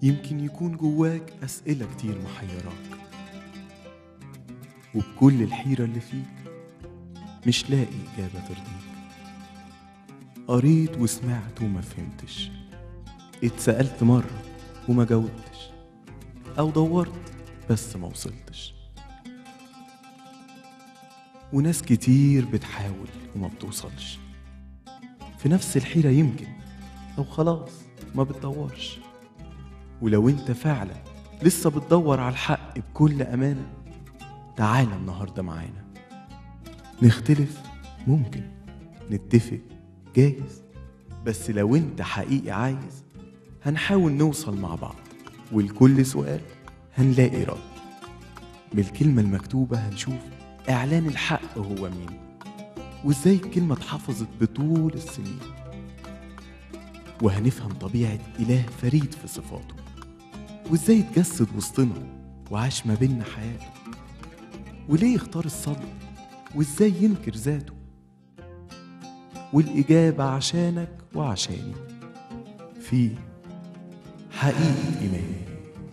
يمكن يكون جواك أسئلة كتير محيراك وبكل الحيرة اللي فيك مش لاقي إجابة ترضيك قريت وسمعت وما فهمتش اتسألت مرة وما جاوبتش أو دورت بس ما وصلتش وناس كتير بتحاول وما بتوصلش في نفس الحيرة يمكن أو خلاص ما بتدورش ولو انت فعلا لسه بتدور على الحق بكل أمانة تعالى النهاردة معانا نختلف ممكن نتفق جايز بس لو انت حقيقي عايز هنحاول نوصل مع بعض ولكل سؤال هنلاقي رد بالكلمة المكتوبة هنشوف إعلان الحق هو مين وإزاي الكلمة اتحفظت بطول السنين وهنفهم طبيعة إله فريد في صفاته وإزاي اتجسد وسطنا وعاش ما بينا حياته وليه اختار الصبر وإزاي ينكر ذاته والإجابة عشانك وعشاني في حقيقة إيماني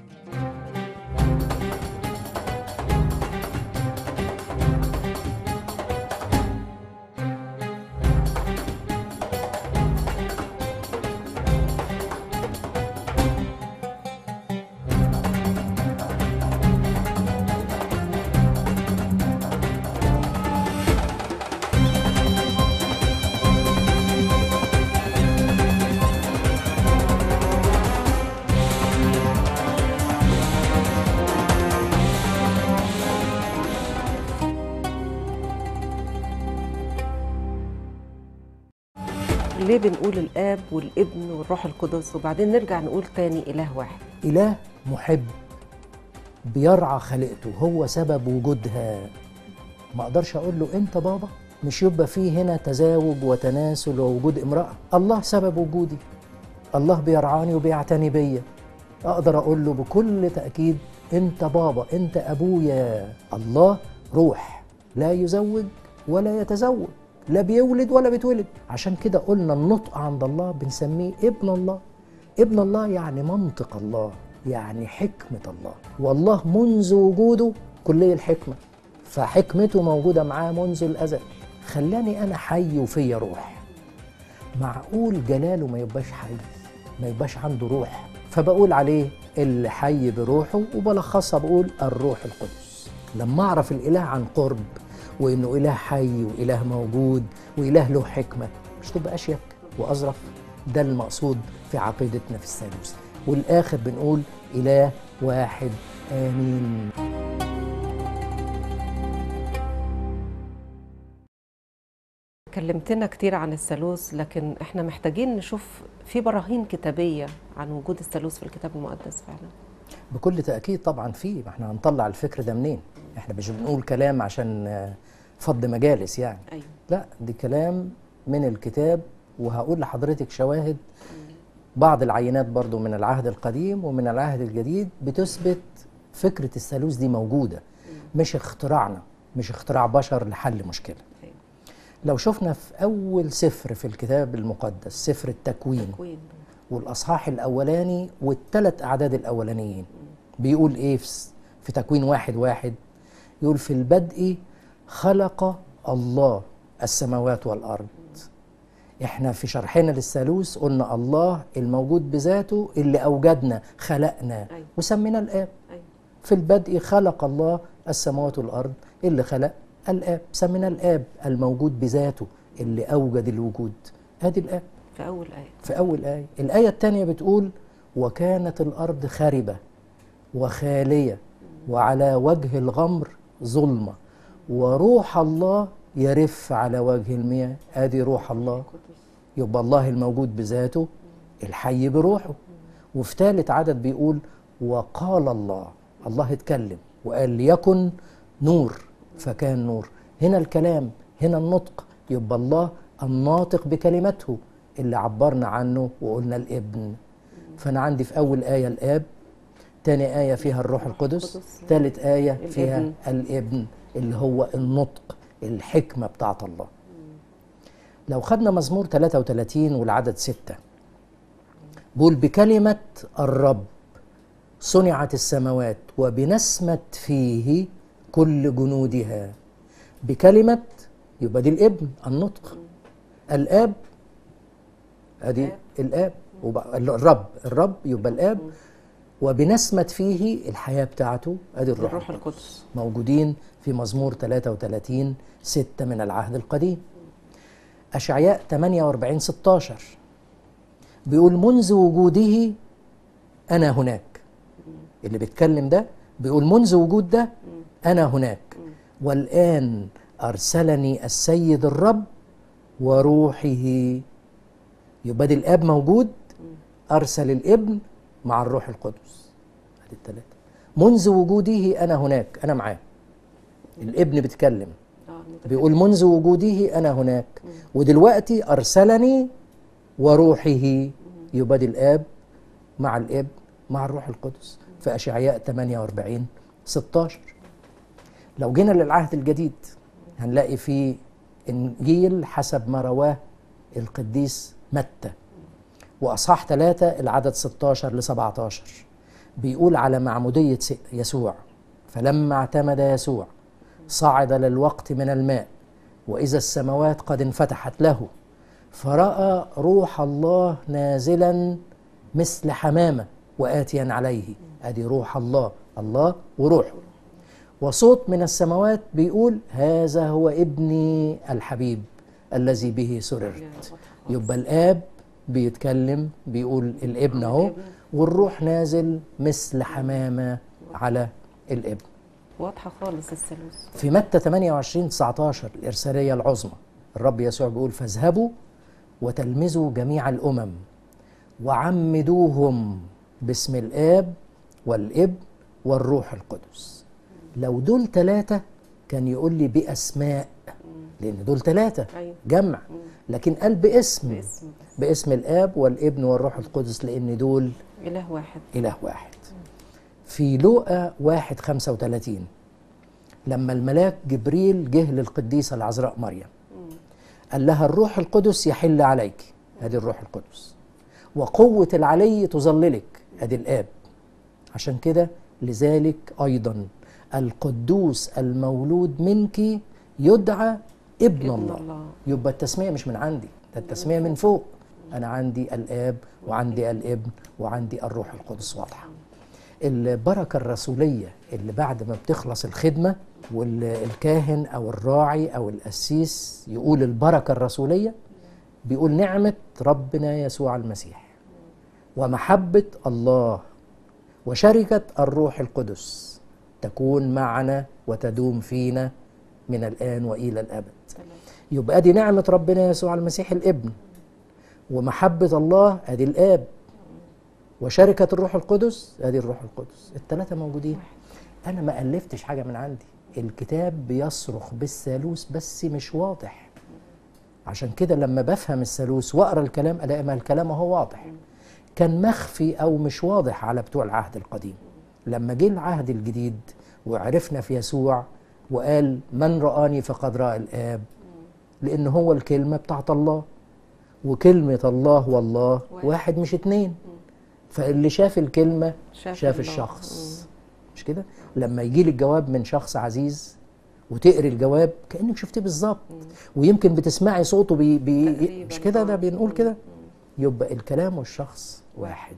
ليه بنقول الاب والابن والروح القدس وبعدين نرجع نقول تاني اله واحد إله محب بيرعى خلقته هو سبب وجودها ما اقدرش اقول له انت بابا مش يبقى فيه هنا تزاوج وتناسل ووجود امرأة الله سبب وجودي الله بيرعاني وبيعتني بيا اقدر اقول له بكل تأكيد انت بابا انت ابويا الله روح لا يزوج ولا يتزوج لا بيولد ولا بيتولد عشان كده قلنا النطق عند الله بنسميه ابن الله ابن الله يعني منطق الله يعني حكمة الله والله منذ وجوده كلية الحكمة فحكمته موجودة معاه منذ الأزل خلاني أنا حي وفيا روح معقول جلاله ما يبقاش حي ما يبقاش عنده روح فبقول عليه اللي حي بروحه وبلخصها بقول الروح القدس لما أعرف الإله عن قرب وإنه إله حي وإله موجود وإله له حكمة مش تبقى أشيك وأظرف ده المقصود في عقيدتنا في الثالوث والآخر بنقول إله واحد آمين كلمتنا كتير عن الثالوث لكن احنا محتاجين نشوف في براهين كتابيه عن وجود الثالوث في الكتاب المقدس فعلا بكل تأكيد طبعا فيه ما احنا هنطلع الفكر ده منين احنا مش بنقول كلام عشان آه، فض مجالس يعني ايوه لا دي كلام من الكتاب وهقول لحضرتك شواهد بعض العينات برضو من العهد القديم ومن العهد الجديد بتثبت فكرة الثالوث دي موجودة مش اختراعنا مش اختراع بشر لحل مشكلة أيوة. لو شفنا في أول سفر في الكتاب المقدس سفر التكوين تكوين والأصحاح الأولاني والثلاث أعداد الأولانيين بيقول إيه في س- في تكوين واحد واحد يقول في البدء خلق الله السماوات والأرض احنا في شرحنا للثالوث قلنا الله الموجود بذاته اللي أوجدنا خلقنا أيوة. وسمينا الآب ايوه في البدء خلق الله السماوات والأرض اللي خلق الآب سمينا الآب الموجود بذاته اللي أوجد الوجود ادي الآب في اول ايه في أول آية الآية الثانية بتقول وكانت الأرض خاربة وخالية وعلى وجه الغمر ظلمة وروح الله يرف على وجه المياه آدي روح الله يبقى الله الموجود بذاته الحي بروحه وفي ثالث عدد بيقول وقال الله الله اتكلم وقال ليكن نور فكان نور هنا الكلام هنا النطق يبقى الله الناطق بكلمته اللي عبرنا عنه وقلنا الابن فأنا عندي في أول آية الآب تاني آية فيها الروح القدس القدس. تالت آية فيها الابن. الابن اللي هو النطق الحكمة بتاعت الله لو خدنا مزمور 33 والعدد ستة بيقول بكلمة الرب صنعت السماوات وبنسمة فيه كل جنودها بكلمة يبقى دي الابن النطق الآب ادي الآب وبقى الرب الرب يبقى الآب وبنسمة فيه الحياة بتاعته ادي الروح, الروح القدس موجودين في مزمور 33 ستة من العهد القديم أشعياء 48 16 بيقول منذ وجوده أنا هناك اللي بيتكلم ده بيقول منذ وجود ده أنا هناك والآن أرسلني السيد الرب وروحه يبقى دي الآب موجود أرسل الابن مع الروح القدس هذه الثلاثة منذ وجوده أنا هناك أنا معاه الابن بيتكلم اه بيقول منذ وجوده أنا هناك ودلوقتي أرسلني وروحه يبقى دي الآب مع الابن مع الروح القدس في أشعياء 48 16 لو جينا للعهد الجديد هنلاقي في إنجيل حسب ما رواه القديس متى وأصحاح ثلاثة العدد 16 ل 17 بيقول على معمودية س- يسوع فلما اعتمد يسوع صعد للوقت من الماء وإذا السماوات قد انفتحت له فرأى روح الله نازلا مثل حمامة وآتيا عليه أدي روح الله الله وروحه وصوت من السماوات بيقول هذا هو ابني الحبيب الذي به سررت يبقى الآب بيتكلم بيقول الابن اهو والروح نازل مثل حمامة على الابن واضحه خالص الثالوث في متى 28 19 الإرسالية العظمى الرب يسوع بيقول فاذهبوا وتلمذوا جميع الأمم وعمدوهم باسم الآب والابن والروح القدس لو دول ثلاثة كان يقول لي بأسماء لأن دول ثلاثة ايوه جمع لكن قال باسم باسم باسم الآب والابن والروح القدس لأن دول اله واحد إله واحد في لوقا واحد خمسة وثلاثين لما الملاك جبريل جه للقديسة العذراء مريم قال لها الروح القدس يحل عليك ادي الروح القدس وقوة العلي تظللك ادي الآب عشان كده لذلك أيضا القدوس المولود منك يدعى ابن, ابن الله. الله. يبقى التسمية مش من عندي ده التسمية من فوق أنا عندي الآب وعندي الابن وعندي الروح القدس واضحة البركة الرسولية اللي بعد ما بتخلص الخدمة والكاهن أو الراعي أو القسيس يقول البركة الرسولية بيقول نعمة ربنا يسوع المسيح ومحبة الله وشركة الروح القدس تكون معنا وتدوم فينا من الآن وإلى الأبد يبقى ادي نعمة ربنا يسوع المسيح الابن ومحبة الله ادي الاب وشركة الروح القدس ادي الروح القدس الثلاثة موجودين انا ما الفتش حاجة من عندي الكتاب بيصرخ بالثالوث بس مش واضح عشان كده لما بفهم الثالوث واقرا الكلام الاقي ما الكلام هو واضح كان مخفي او مش واضح على بتوع العهد القديم لما جه العهد الجديد وعرفنا في يسوع وقال من رآني فقد رأى الآب لأن هو الكلمة بتاعت الله وكلمة الله والله واحد. واحد مش اتنين فاللي شاف الكلمة شاف شاف الله. الشخص مش كده لما يجي لك جواب من شخص عزيز وتقري الجواب كأنك شفتيه بالظبط ويمكن بتسمعي صوته بي بي تقريباً. مش كده ده آه. بنقول كده يبقى الكلام والشخص واحد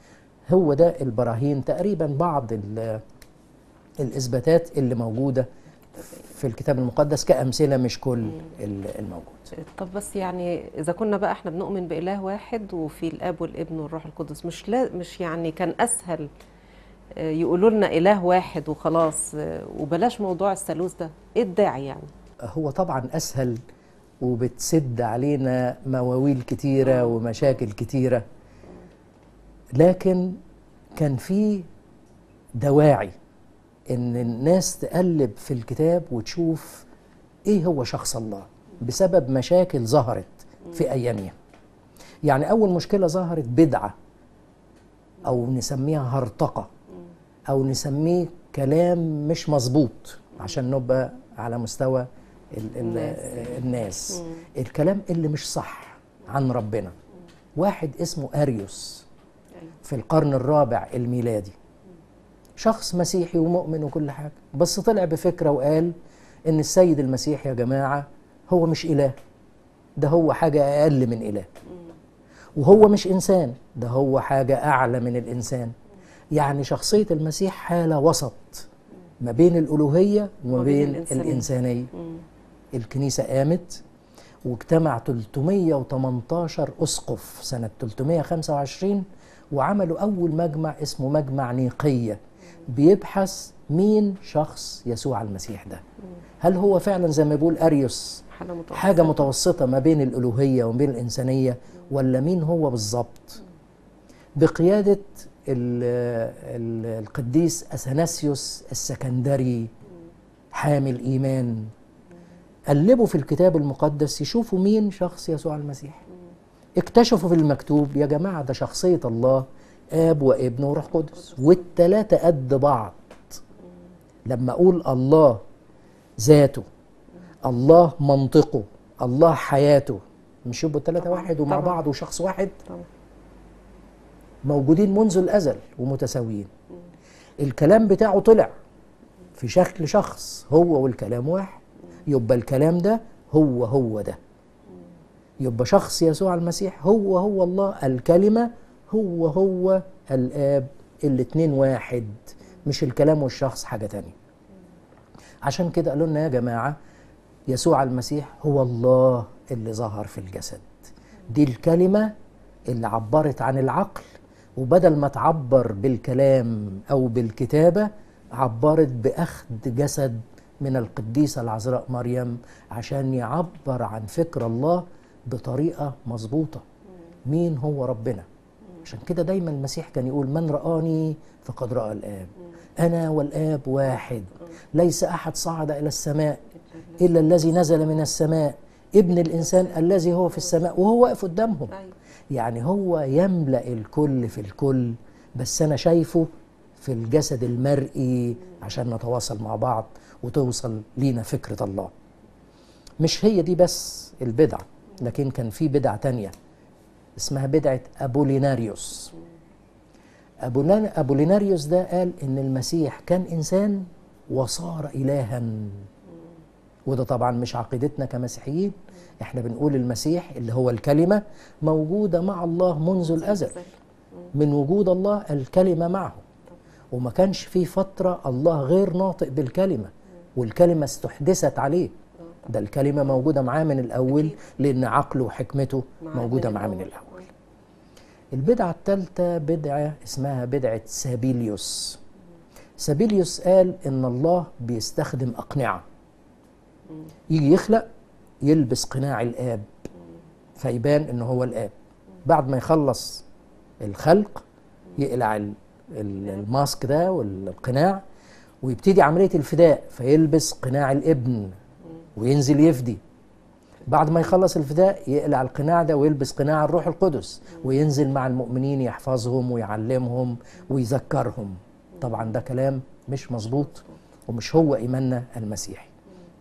هو ده البراهين تقريبا بعض ال- الإثباتات اللي موجودة في الكتاب المقدس كأمثلة مش كل ال- الموجود طب بس يعني اذا كنا بقى احنا بنؤمن باله واحد وفي الاب والابن والروح القدس مش لا مش يعني كان اسهل آه، يقولوا لنا اله واحد وخلاص آه، وبلاش موضوع الثالوث ده ايه الداعي يعني هو طبعا أسهل وبتسد علينا مواويل كتيرة ومشاكل كتيرة لكن كان في دواعي ان الناس تقلب في الكتاب وتشوف ايه هو شخص الله بسبب مشاكل ظهرت في ايامها يعني اول مشكله ظهرت بدعه او نسميها هرطقه او نسميه كلام مش مظبوط عشان نبقى على مستوى ال ال الناس. الناس الكلام اللي مش صح عن ربنا واحد اسمه اريوس في القرن الرابع الميلادي شخص مسيحي ومؤمن وكل حاجة بس طلع بفكرة وقال إن السيد المسيح يا جماعة هو مش إله ده هو حاجة أقل من إله وهو مش إنسان ده هو حاجة أعلى من الإنسان يعني شخصية المسيح حالة وسط ما بين الألوهية وما وما بين بين الإنسانية. الإنسانية مم. الكنيسة قامت واجتمع 318 أسقف سنة 325 وعملوا أول مجمع اسمه مجمع نيقية بيبحث مين شخص يسوع المسيح ده هل هو فعلا زي ما بيقول أريوس حاجة متوسطة حاجة متوسطة ما بين الألوهية وما بين الإنسانية ولا مين هو بالظبط بقيادة ال- ال- القديس أثناسيوس السكندري حامل الإيمان قلبوا في الكتاب المقدس يشوفوا مين شخص يسوع المسيح اكتشفوا في المكتوب يا جماعة ده شخصية الله آب وابن وروح قدس والتلاتة قد بعض لما أقول الله ذاته الله منطقه الله حياته مش يبقوا التلاتة طبعاً، واحد ومع طبعاً. بعض وشخص واحد طبعا موجودين منذ الأزل ومتساويين الكلام بتاعه طلع في شكل شخص هو والكلام واحد يبقى الكلام ده هو هو ده يبقى شخص يسوع المسيح هو هو الله الكلمة هو هو الآب الاتنين واحد مش الكلام والشخص حاجة تانية عشان كده قالوا لنا يا جماعة يسوع المسيح هو الله اللي ظهر في الجسد دي الكلمة اللي عبرت عن العقل وبدل ما تعبر بالكلام أو بالكتابة عبرت بأخذ جسد من القديسة العذراء مريم عشان يعبر عن فكر الله بطريقة مظبوطة مين هو ربنا عشان كده دايما المسيح كان يقول من رآني فقد رأى الآب أنا والآب واحد ليس أحد صعد إلى السماء إلا الذي نزل من السماء ابن الإنسان الذي هو في السماء وهو واقف قدامهم أيوة. يعني هو يملأ الكل في الكل بس أنا شايفه في الجسد المرئي عشان نتواصل مع بعض وتوصل لينا فكرة الله مش هي دي بس البدعة لكن كان في بدعة تانية اسمها بدعة أبوليناريوس أبولان- أبوليناريوس ده قال إن المسيح كان إنسان وصار إلها وده طبعا مش عقيدتنا كمسيحيين احنا بنقول المسيح اللي هو الكلمة موجودة مع الله منذ الأزل من وجود الله الكلمة معه وما كانش في فترة الله غير ناطق بالكلمة والكلمة استحدثت عليه ده الكلمة موجودة معاه من الأول أكيد. لأن عقله وحكمته معاه موجودة من معاه من الأول. الأول البدعة الثالثة بدعة اسمها بدعة سابيليوس سابيليوس قال إن الله بيستخدم أقنعة يجي يخلق يلبس قناع الآب فيبان إن هو الآب بعد ما يخلص الخلق يقلع ال- ال- الماسك ده والقناع ويبتدي عملية الفداء فيلبس قناع الابن وينزل يفدي بعد ما يخلص الفداء يقلع القناع ده ويلبس قناع الروح القدس وينزل مع المؤمنين يحفظهم ويعلمهم ويذكرهم طبعا ده كلام مش مظبوط ومش هو إيماننا المسيحي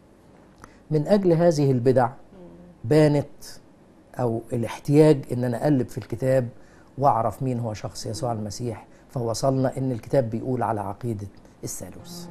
من أجل هذه البدع بانت أو الاحتياج إن أنا أقلب في الكتاب وأعرف مين هو شخص يسوع المسيح فوصلنا إن الكتاب بيقول على عقيدة الثالوث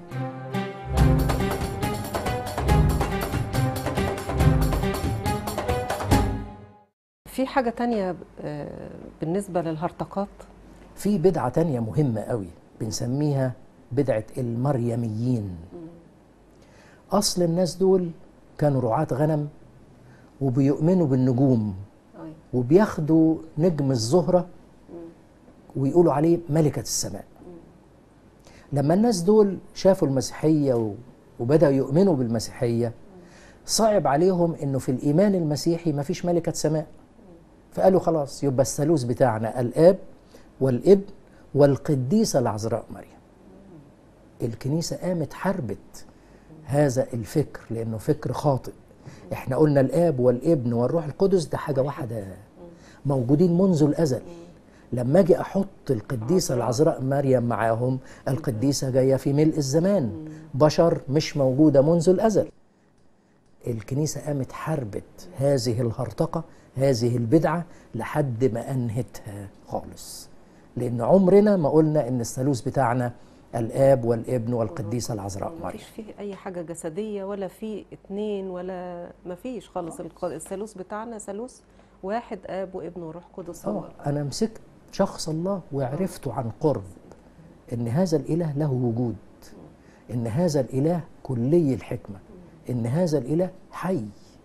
في حاجة تانية آه، بالنسبة للهرطقات في بدعة تانية مهمة قوي بنسميها بدعة المريميين أصل الناس دول كانوا رعاة غنم وبيؤمنوا بالنجوم أيوة. وبياخدوا نجم الزهرة ويقولوا عليه ملكة السماء لما الناس دول شافوا المسيحية و- وبدأوا يؤمنوا بالمسيحية صعب عليهم انه في الايمان المسيحي ما فيش ملكة سماء فقالوا خلاص يبقى الثالوث بتاعنا الاب والابن والقديسة العذراء مريم الكنيسة قامت حربت هذا الفكر لأنه فكر خاطئ احنا قلنا الآب والابن والروح القدس ده حاجة واحدة موجودين منذ الأزل لما أجي أحط القديسة العذراء مريم معاهم القديسة جاية في ملء الزمان بشر مش موجودة منذ الأزل الكنيسة قامت حربت هذه الهرطقة هذه البدعة لحد ما أنهتها خالص لأن عمرنا ما قلنا إن الثالوث بتاعنا الآب والابن والقديسة العذراء ما مريم فيش فيه اي حاجه جسديه ولا في اتنين ولا ما فيش خالص الق- الثالوث بتاعنا ثالوث واحد اب وابن وروح قدس هو اه انا مسكت شخص الله وعرفته عن قرب ان هذا الاله له وجود ان هذا الاله كلي الحكمه ان هذا الاله حي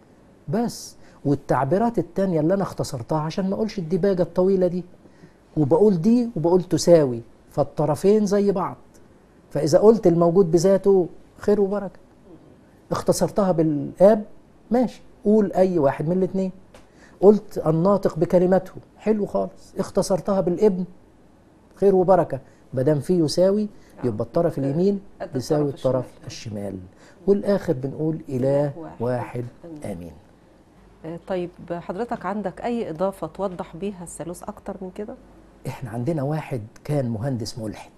بس والتعبيرات التانية اللي انا اختصرتها عشان ما اقولش الديباجه الطويله دي وبقول دي وبقول تساوي فالطرفين زي بعض فاذا قلت الموجود بذاته خير وبركه اختصرتها بالاب ماشي قول اي واحد من الاثنين قلت الناطق بكلمته حلو خالص اختصرتها بالابن خير وبركه ما دام فيه يساوي يبقى الطرف اليمين قد بيساوي الطرف الطرف الشمال والاخر بنقول اله واحد. واحد آمين. امين آه، طيب حضرتك عندك اي اضافه توضح بيها الثالوث اكتر من كده احنا عندنا واحد كان مهندس ملحد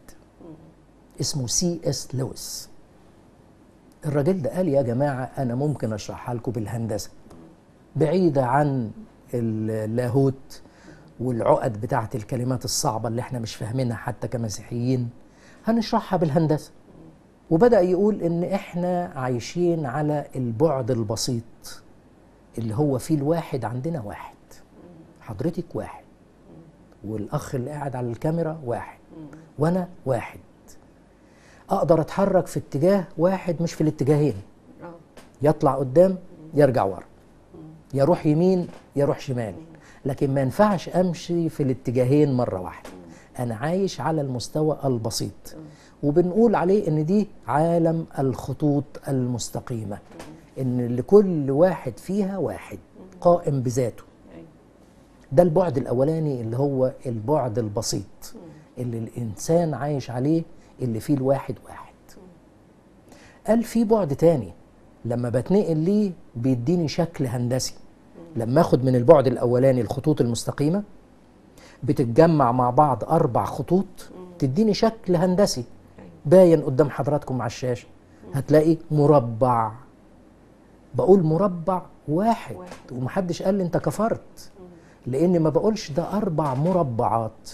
اسمه سي اس لويس الراجل ده قال يا جماعه انا ممكن اشرحها لكم بالهندسه بعيده عن اللاهوت والعقد بتاعه الكلمات الصعبه اللي احنا مش فاهمينها حتى كمسيحيين هنشرحها بالهندسه وبدا يقول ان احنا عايشين على البعد البسيط اللي هو فيه الواحد عندنا واحد حضرتك واحد والاخ اللي قاعد على الكاميرا واحد وانا واحد اقدر اتحرك في اتجاه واحد مش في الاتجاهين اه يطلع قدام يرجع ورا يروح يمين يروح شمال لكن ما ينفعش امشي في الاتجاهين مره واحده انا عايش على المستوى البسيط وبنقول عليه ان دي عالم الخطوط المستقيمه ان لكل واحد فيها واحد قائم بذاته أيوة. ده البعد الاولاني اللي هو البعد البسيط اللي الانسان عايش عليه اللي فيه الواحد واحد قال في بعد تاني لما بتنقل ليه بيديني شكل هندسي لما اخد من البعد الاولاني الخطوط المستقيمه بتتجمع مع بعض اربع خطوط تديني شكل هندسي باين قدام حضراتكم على الشاشه هتلاقي مربع بقول مربع واحد واحد. ومحدش قال لي انت كفرت لان ما بقولش ده اربع مربعات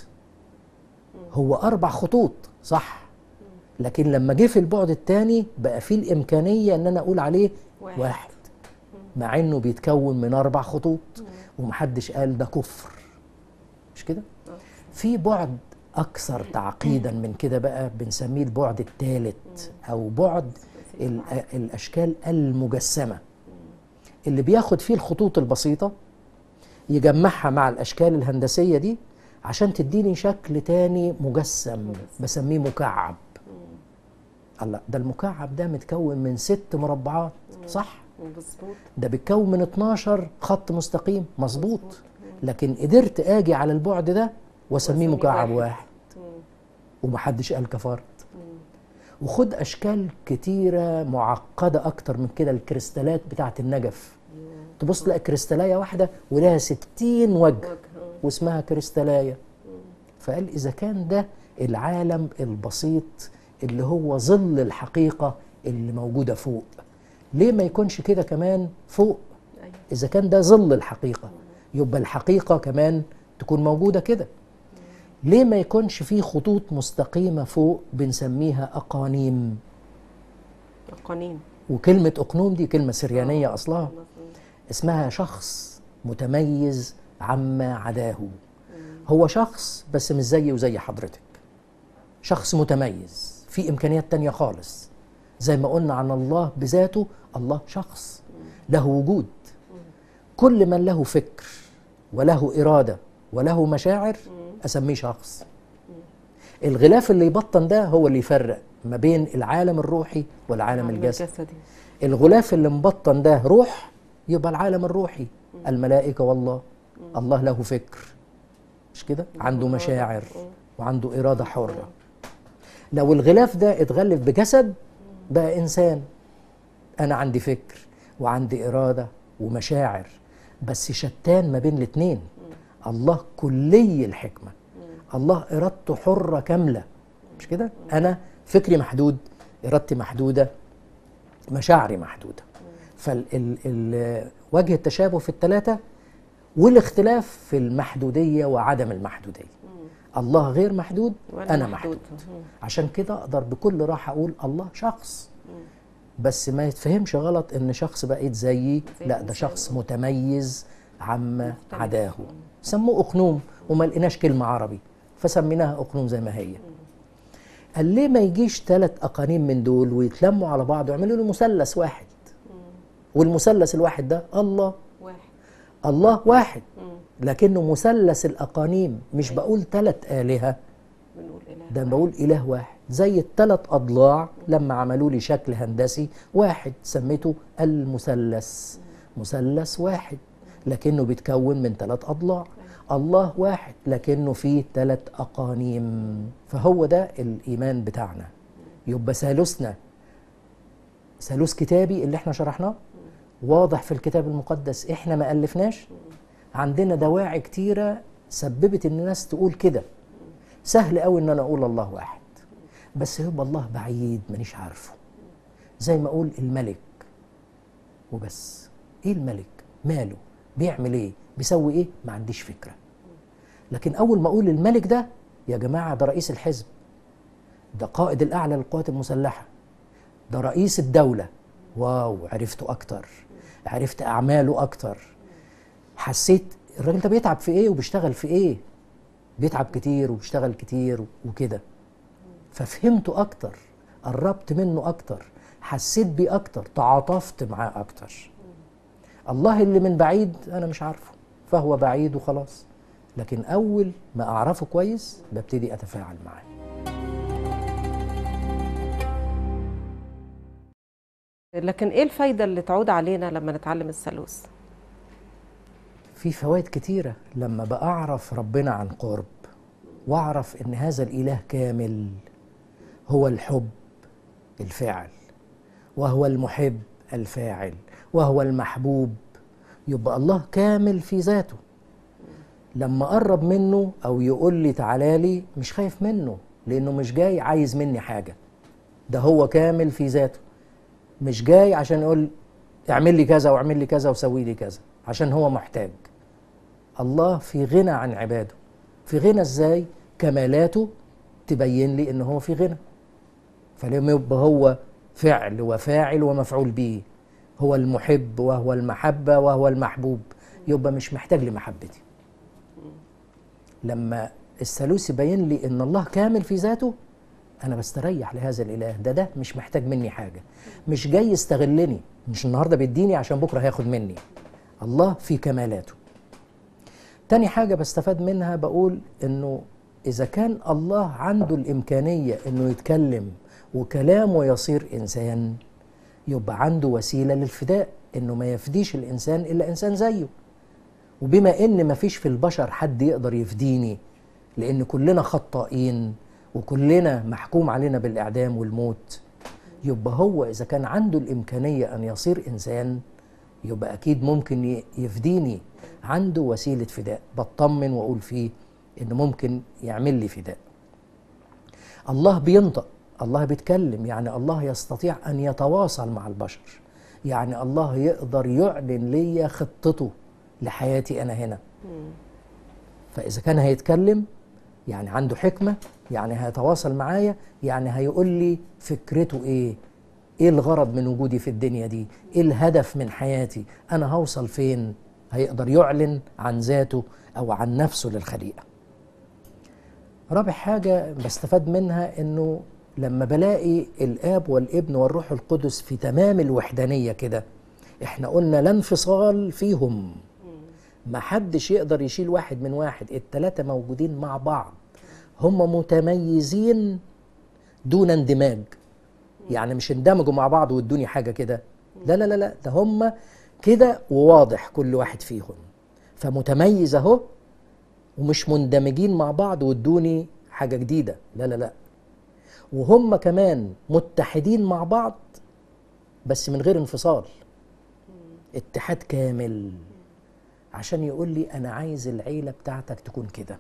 هو اربع خطوط صح لكن لما جه في البعد الثاني بقى فيه الامكانيه ان انا اقول عليه واحد. واحد, واحد. مع انه بيتكون من اربع خطوط ومحدش قال ده كفر مش كده في بعد اكثر تعقيدا من كده بقى بنسميه البعد الثالث او بعد ال- الاشكال المجسمه اللي بياخد فيه الخطوط البسيطه يجمعها مع الاشكال الهندسيه دي عشان تديني شكل تاني مجسم بسميه مكعب الله ده المكعب ده متكون من ست مربعات صح مظبوط ده بيتكون من 12 خط مستقيم مظبوط لكن قدرت اجي على البعد ده واسميه وأسميه مكعب واحد. واحد ومحدش قال كفرت وخد اشكال كتيره معقده اكتر من كده الكريستالات بتاعت النجف تبص تلاقي كريستالايه واحده ولها 60 وجه وجه واسمها كريستالايه فقال اذا كان ده العالم البسيط اللي هو ظل الحقيقه اللي موجوده فوق ليه ما يكونش كده كمان فوق ايوه اذا كان ده ظل الحقيقه يبقى الحقيقه كمان تكون موجوده كده ليه ما يكونش في خطوط مستقيمه فوق بنسميها اقانيم القنين وكلمه اقنوم دي كلمه سريانيه اصلها مظبوط. اسمها شخص متميز عما عداه هو شخص بس مش زيي وزي حضرتك شخص متميز في امكانيات تانية خالص زي ما قلنا عن الله بذاته الله شخص له وجود كل من له فكر وله إرادة وله مشاعر أسميه شخص الغلاف اللي يبطن ده هو اللي يفرق ما بين العالم الروحي والعالم الجسدي الجسدي الغلاف اللي مبطن ده روح يبقى العالم الروحي الملائكة والله الله له فكر مش كده عنده مشاعر وعنده إرادة حرة لو الغلاف ده اتغلف بجسد بقى إنسان أنا عندي فكر وعندي إرادة ومشاعر بس شتان ما بين الاتنين الله كلي الحكمة الله إرادته حرة كاملة مش كده أنا فكري محدود إرادتي محدودة مشاعري محدودة فوجه التشابه في الثلاثة والاختلاف في المحدودية وعدم المحدودية الله غير محدود وأنا انا محدود. محدود مم. عشان كده اقدر بكل راحه اقول الله شخص بس ما يتفهمش غلط ان شخص بقيت زيي زي لا ده الإنسان. شخص متميز عما مختلف. عداه سموه اقنوم وما لقيناش كلمه عربي فسميناها اقنوم زي ما هي قال ليه ما يجيش ثلاث اقانيم من دول ويتلموا على بعض ويعملوا له مثلث واحد والمثلث الواحد ده الله واحد الله واحد مم. لكنه مثلث الاقانيم مش بقول ثلاث الهه بنقول إله ده أنا بقول إله واحد زي الثلاث أضلاع لما عملوا لي شكل هندسي واحد سميته المثلث مثلث واحد لكنه بيتكون من ثلاث أضلاع الله واحد لكنه فيه ثلاث أقانيم فهو ده الإيمان بتاعنا يبقى ثالوثنا ثالوث كتابي اللي احنا شرحناه واضح في الكتاب المقدس احنا ما ألفناش عندنا دواعي كتيرة سببت ان الناس تقول كده سهل قوي ان انا اقول الله واحد بس يبقى الله بعيد مانيش عارفه زي ما اقول الملك وبس ايه الملك ماله بيعمل ايه بيسوي ايه ما عنديش فكره لكن اول ما اقول الملك ده يا جماعه ده رئيس الحزب ده قائد الاعلى للقوات المسلحه ده رئيس الدوله واو عرفته اكتر عرفت اعماله اكتر حسيت الراجل ده بيتعب في ايه وبيشتغل في ايه بيتعب كتير وبيشتغل كتير وكده ففهمته اكتر قربت منه اكتر حسيت بيه اكتر تعاطفت معاه اكتر الله اللي من بعيد انا مش عارفه فهو بعيد وخلاص لكن اول ما اعرفه كويس ببتدي اتفاعل معاه لكن ايه الفايده اللي تعود علينا لما نتعلم الثالوث في فوائد كتيرة لما بأعرف ربنا عن قرب وأعرف إن هذا الإله كامل هو الحب الفاعل وهو المحب الفاعل وهو المحبوب يبقى الله كامل في ذاته لما قرب منه أو يقول لي تعالى لي مش خايف منه لأنه مش جاي عايز مني حاجة ده هو كامل في ذاته مش جاي عشان يقول اعمل لي كذا واعمل لي كذا وسوي لي كذا عشان هو محتاج الله في غنى عن عباده في غنى ازاي كمالاته تبين لي ان هو في غنى فلما يبقى هو فعل وفاعل ومفعول به هو المحب وهو المحبة وهو المحبوب يبقى مش محتاج لمحبتي لما الثالوث يبين لي ان الله كامل في ذاته انا بستريح لهذا الاله ده ده مش محتاج مني حاجه مش جاي يستغلني مش النهارده بيديني عشان بكره هياخد مني الله في كمالاته تاني حاجه بستفاد منها بقول انه اذا كان الله عنده الامكانيه انه يتكلم وكلامه يصير انسان يبقى عنده وسيله للفداء انه ما يفديش الانسان الا انسان زيه وبما ان ما فيش في البشر حد يقدر يفديني لان كلنا خطائين وكلنا محكوم علينا بالاعدام والموت يبقى هو اذا كان عنده الامكانيه ان يصير انسان يبقى اكيد ممكن ي- يفديني عنده وسيله فداء بطمن واقول فيه ان ممكن يعمل لي فداء الله بينطق الله بيتكلم يعني الله يستطيع ان يتواصل مع البشر يعني الله يقدر يعلن لي خطته لحياتي انا هنا فاذا كان هيتكلم يعني عنده حكمه يعني هيتواصل معايا يعني هيقول لي فكرته ايه ايه الغرض من وجودي في الدنيا دي ايه الهدف من حياتي انا هوصل فين هيقدر يعلن عن ذاته او عن نفسه للخليقه رابع حاجه بستفاد منها انه لما بلاقي الاب والابن والروح القدس في تمام الوحدانيه كده احنا قلنا لا انفصال فيهم ما حدش يقدر يشيل واحد من واحد التلاتة موجودين مع بعض هم متميزين دون اندماج يعني مش اندمجوا مع بعض وادوني حاجة كده لا لا لا لا ده هم كده وواضح كل واحد فيهم فمتميز اهو ومش مندمجين مع بعض وادوني حاجة جديدة لا لا لا وهم كمان متحدين مع بعض بس من غير انفصال اتحاد كامل عشان يقول لي انا عايز العيله بتاعتك تكون كده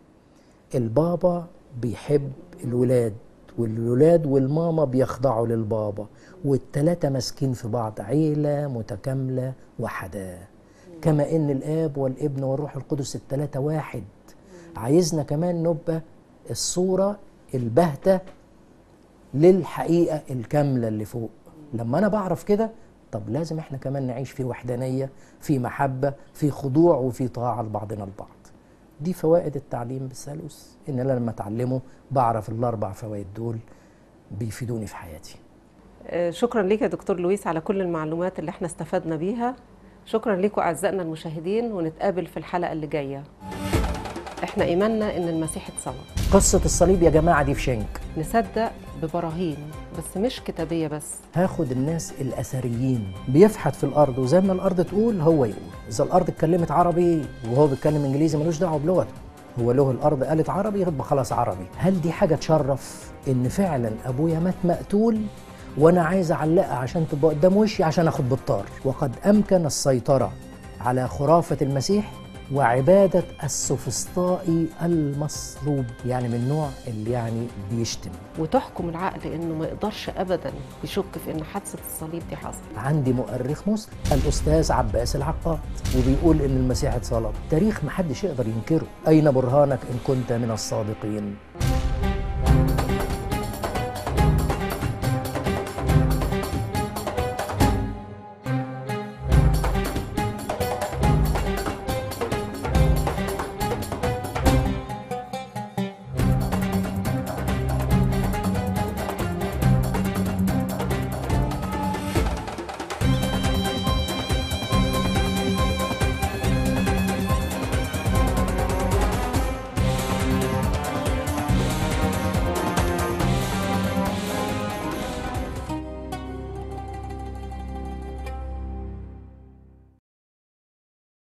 البابا بيحب الولاد والولاد والماما بيخضعوا للبابا والتلاتة ماسكين في بعض عيلة متكاملة وحدة كما ان الاب والابن والروح القدس التلاتة واحد عايزنا كمان نبقى الصورة الباهتة للحقيقة الكاملة اللي فوق لما أنا بعرف كده طب لازم احنا كمان نعيش في وحدانية في محبة في خضوع وفي طاعة لبعضنا البعض دي فوائد التعليم بالثالوث ان انا لما اتعلمه بعرف الاربع فوائد دول بيفيدوني في حياتي آه، شكرا ليك يا دكتور لويس على كل المعلومات اللي احنا استفدنا بيها شكرا ليكم اعزائنا المشاهدين ونتقابل في الحلقه اللي جايه احنا ايماننا ان المسيح اتصلب قصة الصليب يا جماعة دي في شنك نصدق ببراهين بس مش كتابيه بس هاخد الناس الأثريين بيفحت في الأرض وزي ما الأرض تقول هو يقول إذا الأرض اتكلمت عربي وهو بيتكلم إنجليزي ملوش دعوة بلغته هو له الأرض قالت عربي يبقى خلاص عربي هل دي حاجة تشرف إن فعلا أبويا مات مقتول وأنا عايز أعلقها عشان تبقى قدام وشي عشان أخد بالطار وقد أمكن السيطرة على خرافة المسيح وعبادة السوفسطائي المصلوب يعني من النوع اللي يعني بيشتم وتحكم العقل انه ما يقدرش ابدا يشك في ان حادثه الصليب دي حصلت عندي مؤرخ مسلم الأستاذ عباس العقاد وبيقول إن المسيح اتصلب تاريخ محدش يقدر ينكره أين برهانك إن كنت من الصادقين